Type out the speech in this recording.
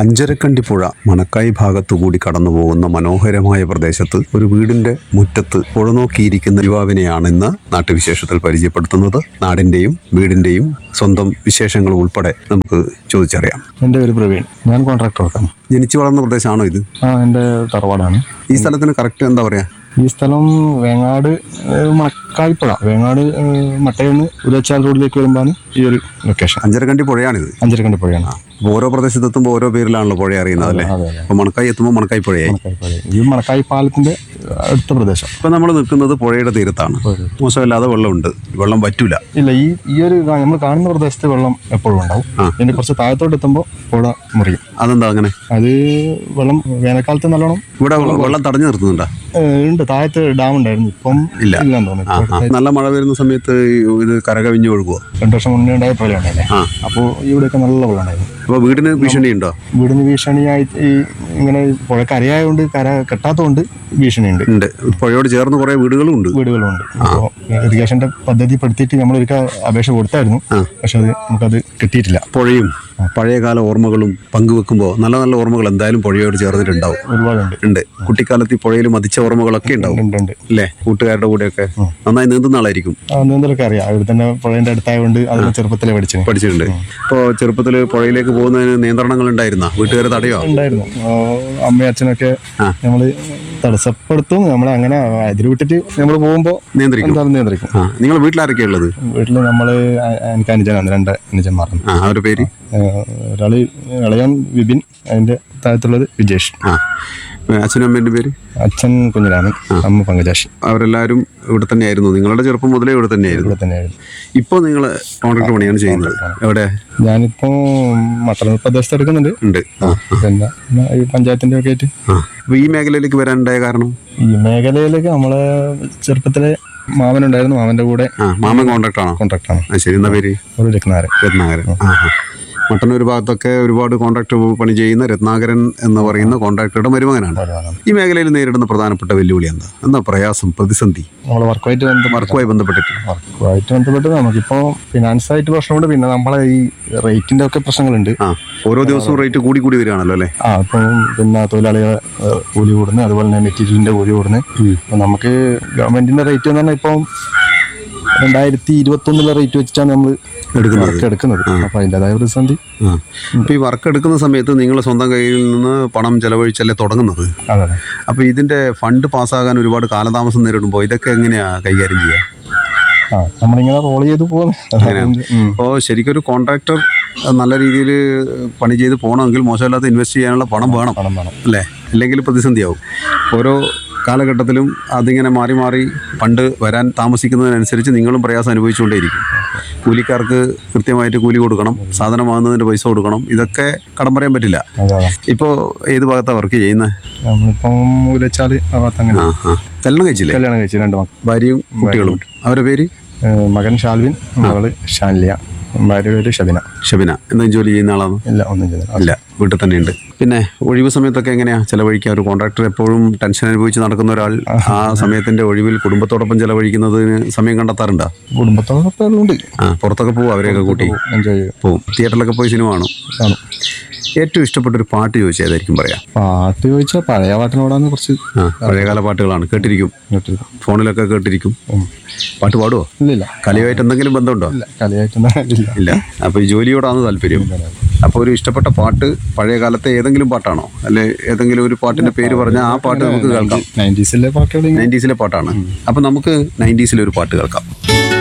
അഞ്ചരക്കണ്ടി പുഴ മണക്കായി ഭാഗത്തുകൂടി കടന്നു പോകുന്ന മനോഹരമായ പ്രദേശത്ത് ഒരു വീടിന്റെ മുറ്റത്ത് പുഴ നോക്കിയിരിക്കുന്ന യുവാവിനെയാണ് ഇന്ന് നാട്ടുവിശേഷത്തിൽ പരിചയപ്പെടുത്തുന്നത് നാടിന്റെയും വീടിന്റെയും സ്വന്തം വിശേഷങ്ങൾ ഉൾപ്പെടെ നമുക്ക് ചോദിച്ചറിയാം എൻ്റെ പേര് പ്രവീൺ ഞാൻ കോൺട്രാക്ടർ വർക്കാണ് ജനിച്ചു വളർന്ന പ്രദേശമാണോ ഇത് ആ എൻ്റെ തറവാടാണ് ഈ സ്ഥലത്തിന് കറക്റ്റ് എന്താ പറയാ ഈ സ്ഥലം വേങ്ങാട് ഏഹ്, മണക്കായിപ്പുഴ വേങ്ങാട് ഏഹ്, മട്ടയിൽ ഉരച്ചാൽ റോഡിലേക്ക് വരുമ്പോഴാണ് ഈ ഒരു ലൊക്കേഷൻ അഞ്ചരക്കണ്ടി പുഴയാണിത് അഞ്ചരക്കണ്ടി പുഴയാണ് അപ്പോൾ ഓരോ പ്രദേശത്തെത്തുമ്പോൾ ഓരോ പേരിലാണല്ലോ പുഴ അറിയുന്നത് അല്ലേ അതെ അതെ അപ്പോൾ മണക്കായി എത്തുമ്പോൾ മണക്കായി പുഴയായി മണക്കായി പുഴ ഈ മണക്കായി പാലത്തിന്റെ അടുത്ത പ്രദേശം ഇപ്പം നമ്മൾ നിൽക്കുന്നത് പുഴയുടെ തീരത്താണ് മോശമില്ലാതെ വെള്ളമുണ്ട് വെള്ളം വറ്റൂല ഇല്ല ഈ ഈ ഒരു നമ്മൾ കാണുന്ന പ്രദേശത്ത് വെള്ളം എപ്പോഴും ഉണ്ടാവും ഇതിന്റെ കുറച്ച് താഴത്തോട്ട് എത്തുമ്പോൾ പുഴ മുറിയും അതെന്താ അങ്ങനെ അത് വെള്ളം വേനൽക്കാലത്ത് നല്ലോണം ഇവിടെ വെള്ളം തടഞ്ഞു നിർത്തുന്നുണ്ടോ ഏഹ്, ഉണ്ട് താഴത്ത് ഡാം ഉണ്ടായിരുന്നു ഇപ്പം ഇല്ല. ഇല്ലെന്ന് തോന്നുന്നു ആ, ആ. നല്ല മഴ വരുന്ന സമയത്ത് ഇത് കരകവിഞ്ഞ് ഒഴുകുമോ രണ്ടു വർഷം മുന്നേ ഉണ്ടായ പോലെ ഉണ്ടായില്ലേ ആ. അപ്പോൾ ഇവിടെയൊക്കെ നല്ല വെള്ളം ഉണ്ടായിരുന്നു അപ്പോൾ വീടിന് ഭീഷണിയുണ്ടോ വീടിന് ഭീഷണിയായി ഈ ഇങ്ങനെ പുഴക്ക് അരയായതുകൊണ്ട് കര കെട്ടാത്തതുകൊണ്ട് ഭീഷണിയുണ്ട് ഉണ്ട് പുഴയോട് ചേർന്ന് കുറേ വീടുകളും ഉണ്ട് വീടുകളുണ്ട് അപ്പോൾ ഇറിഗേഷന്റെ പദ്ധതി പെടുത്തിയിട്ട് നമ്മൾ ഒരിക്കൽ അപേക്ഷ കൊടുത്തായിരുന്നു പക്ഷെ അത് നമുക്കത് കിട്ടിയിട്ടില്ല പുഴയും പഴയകാല ഓർമ്മകളും പങ്കുവെക്കുമ്പോൾ നല്ല നല്ല ഓർമ്മകൾ എന്തായാലും പുഴയോട് ചേർന്നിട്ടുണ്ടാവും ഒരുപാടുണ്ട് ഉണ്ട് കുട്ടിക്കാലത്ത് ഈ പുഴയിൽ മതിച്ച ഓർമ്മകളൊക്കെ ഉണ്ടാവും ഉണ്ട് ഉണ്ട് അല്ലേ കൂട്ടുകാരുടെ കൂടെയൊക്കെ നന്നായി നീന്തുന്ന ആളായിരിക്കും ആ നീന്തലൊക്കെ അറിയാം അവിടെ തന്നെ പുഴേന്റെ അടുത്തായതുകൊണ്ട് അത് ചെറുപ്പത്തിലെ പഠിച്ചു പഠിച്ചിട്ടുണ്ട് ഇപ്പോൾ ചെറുപ്പത്തിൽ പുഴയിലേക്ക് പോകുന്നതിന് നിയന്ത്രണങ്ങൾ ഉണ്ടായിരുന്ന വീട്ടുകാർ തടയോ ഉണ്ടായിരുന്നു ആ, അമ്മയും അച്ഛനൊക്കെ നമ്മള് തടസ്സപ്പെടുത്തും നമ്മളെ അങ്ങനെ അതിൽ വിട്ടിട്ട് നമ്മൾ പോകുമ്പോൾ നിയന്ത്രിക്കും എന്തായാലും നിയന്ത്രിക്കും ആ നിങ്ങൾ വീട്ടിലാരൊക്കെ ഉള്ളത് വീട്ടിൽ നമ്മള് അ- എനിക്ക് അനുജനാണ് രണ്ട് അനുജന്മാരുണ്ട് ആ അവരുടെ പേര് ഏഹ് ഒരാള് ഇളയൻ വിപിൻ അതിന്റെ താഴത്തുള്ളത് വിജേഷ് ആ അച്ഛനും അമ്മേൻ്റെ പേര് അച്ഛൻ കുഞ്ഞിരാമൻ അമ്മ പങ്കജാഷി അവരെല്ലാവരും ഇവിടെ തന്നെയായിരുന്നു നിങ്ങളുടെ ചെറുപ്പം മുതലേ ഇവിടെ തന്നെയായിരുന്നു ഇവിടെ തന്നെയായിരുന്നു ഇപ്പോൾ നിങ്ങൾ കോൺട്രാക്ട് പണിയാണ് ചെയ്യുന്നത് എവിടെ ഞാനിപ്പോ മട്ടന്നൂർ പ്രദേശത്ത് എടുക്കുന്നുണ്ട് ഉണ്ട് ആ പിന്നെ പിന്നെ ഈ പഞ്ചായത്തിന്റെ ഒക്കെ ആയിട്ട് ആ അപ്പോൾ ഈ മേഖലയിലേക്ക് വരാനുണ്ടായ കാരണം ഈ മേഖലയിലേക്ക് നമ്മളെ ചെറുപ്പത്തിലെ മാമനുണ്ടായിരുന്നു മാമന്റെ കൂടെ ആ മാമൻ കോൺട്രാക്ട് ആണോ കോൺട്രാക്ടാണ് ആ ശരി എന്താ പേര് ഒരു രത്നാകരൻ രത്നാകരൻ ആ ആ. മട്ടന്നൂർ ഭാഗത്തൊക്കെ ഒരുപാട് കോൺട്രാക്ട് പണി ചെയ്യുന്ന രത്നാകരൻ എന്ന് പറയുന്ന കോൺട്രാക്ടറുടെ മരുമകനാണ് ഈ മേഖലയിൽ നേരിടുന്ന പ്രധാനപ്പെട്ട വെല്ലുവിളി എന്താ എന്താ പ്രയാസം പ്രതിസന്ധി നമ്മളെ വർക്കുമായിട്ട് ബന്ധപ്പെട്ട് വർക്കുമായി ബന്ധപ്പെട്ടിട്ട് വർക്കുമായിട്ട് ബന്ധപ്പെട്ട് നമുക്കിപ്പോ ഫിനാൻസ് ആയിട്ട് പ്രശ്നമുണ്ട് പിന്നെ നമ്മളെ ഈ റേറ്റിന്റെ ഒക്കെ പ്രശ്നങ്ങളുണ്ട് ആ ഓരോ ദിവസവും റേറ്റ് കൂടി കൂടി വരികയാണല്ലോ അല്ലേ ആ ഇപ്പം പിന്നെ തൊഴിലാളികളെ ഏഹ്, കൂലി കൂടുന്നു അതുപോലെ തന്നെ മെറ്റീരിയലിന്റെ കൂലി കൂടുന്നു അപ്പൊ നമുക്ക് ഗവൺമെന്റിന്റെ റേറ്റ് എന്ന് പറഞ്ഞാൽ ഇപ്പം രണ്ടായിരത്തി ഇരുപത്തി ഒന്നിലെ റേറ്റ് വെച്ചിട്ടാണ് നമ്മൾ എടുക്കുന്നത് വർക്ക് എടുക്കുന്നത് അപ്പൊ അതിൻ്റെതായ പ്രതിസന്ധി ആ അപ്പോൾ ഈ വർക്ക് എടുക്കുന്ന സമയത്ത് നിങ്ങൾ സ്വന്തം കയ്യിൽ നിന്ന് പണം ചെലവഴിച്ചല്ലേ തുടങ്ങുന്നത് അതെ അതെ അപ്പോൾ ഇതിൻ്റെ ഫണ്ട് പാസ്സാകാൻ ഒരുപാട് കാലതാമസം നേരിടുമ്പോൾ ഇതൊക്കെ എങ്ങനെയാണ് കൈകാര്യം ചെയ്യുക ആ നമ്മളിങ്ങനെ റോൾ ചെയ്ത് പോകുന്നു അപ്പോൾ ശരിക്കും ഒരു കോൺട്രാക്ടർ നല്ല രീതിയിൽ പണി ചെയ്ത് പോകണമെങ്കിൽ മോശമില്ലാത്ത ഇൻവെസ്റ്റ് ചെയ്യാനുള്ള പണം വേണം പണം വേണം അല്ലേ ഇല്ലെങ്കിൽ പ്രതിസന്ധിയാവും ഓരോ കാലഘട്ടത്തിലും അതിങ്ങനെ മാറി മാറി ഫണ്ട് വരാൻ താമസിക്കുന്നതിനനുസരിച്ച് നിങ്ങളും പ്രയാസം അനുഭവിച്ചുകൊണ്ടേയിരിക്കും കൂലിക്കാർക്ക് കൃത്യമായിട്ട് കൂലി കൊടുക്കണം സാധനം വാങ്ങുന്നതിൻ്റെ പൈസ കൊടുക്കണം ഇതൊക്കെ കടം പറയാൻ പറ്റില്ല അതെ അതെ ഇപ്പോൾ ഏത് ഭാഗത്താണ് വർക്ക് ചെയ്യുന്നത് നമ്മളിപ്പം ഉലച്ചാല് ആ ഭാഗത്ത് അങ്ങനെ ആ ആ കല്യാണം കഴിച്ചില്ലേ കല്യാണം കഴിച്ചു രണ്ട് മക്കൾ ഭാര്യയും കുട്ടികളും അവരുടെ പേര് ഏഹ്, മകൻ ഷാൽവിൻ മകള് ഷാൻലിയ ഭാര്യ പേര് ഷബിന ഷബിന എന്തെങ്കിലും ജോലി ചെയ്യുന്ന ആളാണ് ഇല്ല ഒന്നും ചെയ്തില്ല ഇല്ല വീട്ടിൽ തന്നെയുണ്ട് പിന്നെ ഒഴിവ് സമയത്തൊക്കെ എങ്ങനെയാ ചെലവഴിക്കുക ഒരു കോൺട്രാക്ടർ എപ്പോഴും ടെൻഷൻ അനുഭവിച്ച് നടക്കുന്ന ഒരാൾ ആ സമയത്തിന്റെ ഒഴിവിൽ കുടുംബത്തോടൊപ്പം ചെലവഴിക്കുന്നതിന് സമയം കണ്ടെത്താറുണ്ടോ കുടുംബത്തോടൊപ്പം ഉണ്ട് ആ പുറത്തൊക്കെ പോവും അവരെയൊക്കെ കൂട്ടി എൻജോയ് ചെയ്യും പോവും തിയേറ്ററിലൊക്കെ പോയി സിനിമ കാണും കാണും ഏറ്റവും ഇഷ്ടപ്പെട്ട ഒരു പാട്ട് ചോദിച്ചാൽ ഏതായിരിക്കും പറയാം പാട്ട് ചോദിച്ചാൽ പഴയ പാട്ടിനോടാണ് കുറച്ച് ആ പഴയകാല പാട്ടുകളാണ് കേട്ടിരിക്കും കേട്ടിരിക്കും. ഫോണിലൊക്കെ കേട്ടിരിക്കും പാട്ട് പാടുവോ ഇല്ല ഇല്ല കലയുമായിട്ട് എന്തെങ്കിലും ബന്ധമുണ്ടോ ഇല്ല കളിയായിട്ടൊന്നും ഇല്ല ഇല്ല അപ്പോൾ ഈ ജോലിയോടാണ് താല്പര്യം അപ്പോൾ ഒരു ഇഷ്ടപ്പെട്ട പാട്ട് പഴയ കാലത്തെ ഏതെങ്കിലും പാട്ടാണോ അല്ലെ ഏതെങ്കിലും ഒരു പാട്ടിന്റെ പേര് പറഞ്ഞാൽ ആ പാട്ട് നമുക്ക് കേൾക്കാം നയൻറ്റീസിലെ പാട്ടുകൾ ഇങ്ങനെ നയൻറ്റീസിലെ പാട്ടാണ് അപ്പം നമുക്ക് നയൻറ്റീസിലെ ഒരു പാട്ട് കേൾക്കാം